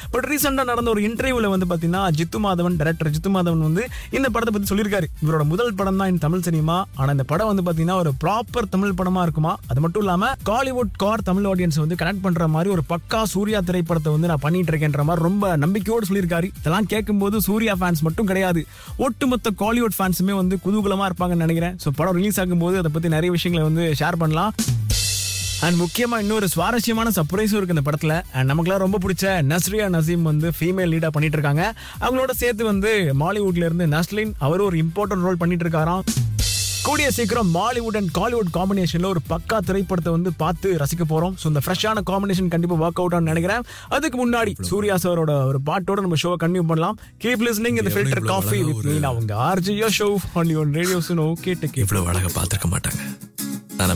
but ரீசெண்டா நடந்த ஒரு இன்டர்வியூல வந்து பாத்தீங்கன்னா ஜித்து மாதவன் டைரக்டர் ஜித்து மாதவன் வந்து இந்த படத்தை பத்தி சொல்லியிருக்காரு இவரோட முதல் படம் தான் இந்த தமிழ் சினிமா ஆனா இந்த படம் வந்து பாத்தீங்கன்னா ஒரு ப்ராப்பர் தமிழ் படமா இருக்குமா அது மட்டும் இல்லாம காலிவுட் கார் தமிழ் ஆடியன்ஸ் வந்து கனெக்ட் பண்ற மாதிரி ஒரு பக்கா சூர்யா திரைப்படத்தை வந்து நான் பண்ணிட்டு இருக்கேன்ற மாதிரி ரொம்ப நம்பிக்கையோடு சொல்லியிருக்காரு இதெல்லாம் கேட்கும்போது சூர்யா ஃபேன்ஸ் மட்டும் கிடையாது ஒட்டுமொத்த காலிவுட் ஃபேன்ஸுமே வந்து குதூகலமா இருப்பாங்கன்னு நினைக்கிறேன் ஸோ படம் ரிலீஸ் ஆகும்போது அதை பத்தி நிறைய விஷயங்களை வந்து ஷேர் பண்ணலாம் அண்ட் முக்கியமா இன்னொரு சுவாரஸ்யமான சர்ப்ரைஸும் இருக்கு இந்த படத்துல அண்ட் நமக்குலாம் ரொம்ப பிடிச்ச நஸ்ரியா நசீம் வந்து ஃபீமேல் லீடா பண்ணிட்டு இருக்காங்க அவங்களோட சேர்த்து வந்து மாலிவுட்ல இருந்து நஸ்லின் அவர் ஒரு இம்பார்ட்டன்ட் ரோல் பண்ணிட்டு இருக்காராம் கூடிய சீக்கிரம் மாலிவுட் அண்ட் காலிவுட் காம்பினேஷன்ல ஒரு பக்கா திரைப்படத்தை வந்து பார்த்து ரசிக்க போறோம் ஸோ இந்த ஃப்ரெஷ்ஷான காம்பினேஷன் கண்டிப்பா ஒர்க் அவுட் ஆகும் நினைக்கிறேன் அதுக்கு முன்னாடி சூர்யா சாரோட ஒரு பாட்டோட நம்ம ஷோவை கண்டினியூ பண்ணலாம் கீப் லிஸ்னிங் இந்த ஃபில்டர் இவ்வளவு காஃபி அழகா வித் ஒரு- மீன் அவங்க ஆர்ஜியோ show on your radio Suno கேட்டு கேட்டு இவ்வளவு அழகா பார்த்திருக்க மாட்டாங்க